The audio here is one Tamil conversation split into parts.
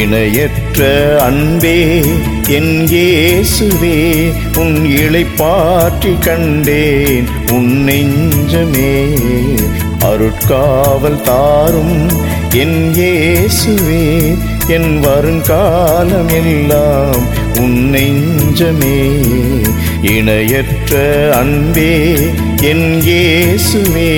இணையற்ற அன்பே என் இயேசுவே உன் இளைப்பாற்றி கண்டேன் உன் நெஞ்சமே அருட்காவல் தாரும் என் இயேசுவே என் வருங்காலம் எல்லாம் உன் நெஞ்சமே இணையற்ற அன்பே என் இயேசுவே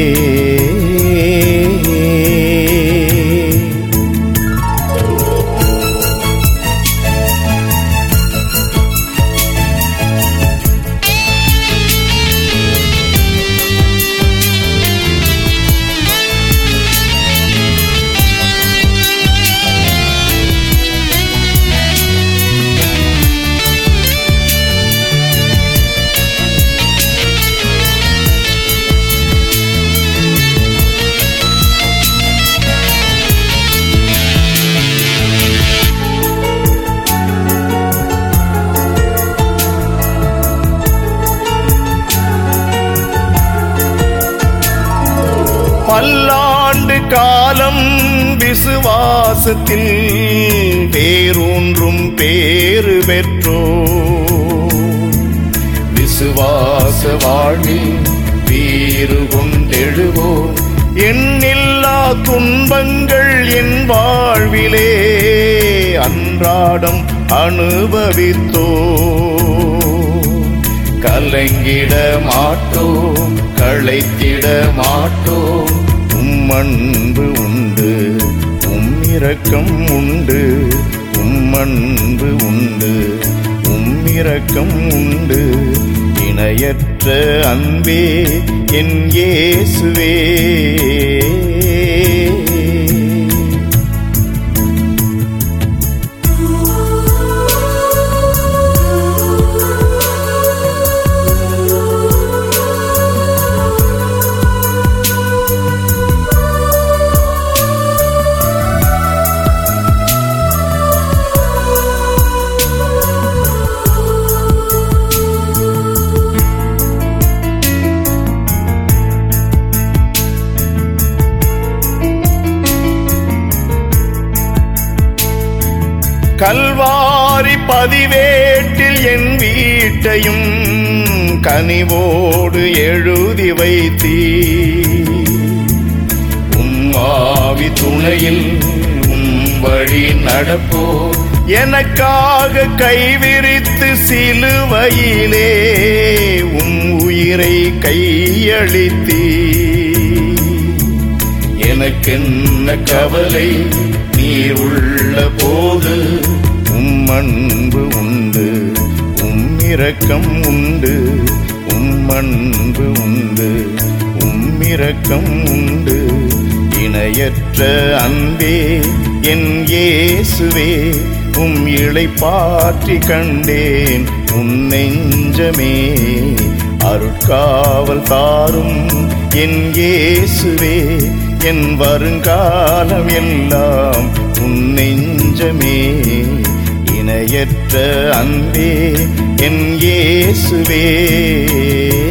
பல்லாண்டு காலம் விசுவாசத்தில் பேரூன்றும் பேறு பெற்றோ விசுவாச வாழ்வில் வீறு கொண்டெழுவோ எண்ணில்லா துன்பங்கள் என் வாழ்விலே அன்றாடம் அனுபவித்தோ கலங்கிட மாட்டோம் களைத்திட மாட்டோம் உம் அன்பு உண்டு உம் இரக்கம் உண்டு உம் அன்பு உண்டு உம் இரக்கம் உண்டு இணையற்ற அன்பே என் இயேசுவே கல்வாரி பதிவேட்டில் என் வீட்டையும் கனிவோடு எழுதி வைத்தீ உம் ஆவி துணையில் உம் வழி நடப்போ எனக்காக கைவிரித்து சிலுவையிலே உம் உயிரை கையளித்தீ எனக்கென்ன கவலை நீர் உள்ள போது உம் அன்பு உண்டு உம் இரக்கம் உண்டு உம் அன்பு உண்டு உம் இரக்கம் உண்டு இணையற்ற அன்பே என் இயேசுவே உம் இளைப்பாற்றி கண்டேன் உன் நெஞ்சமே அருட்காவல் தாரும் என் இயேசுவே என் வருங்காலம் எல்லாம் உன் நெஞ்சமே இணையற்ற அன்பே என் இயேசுவே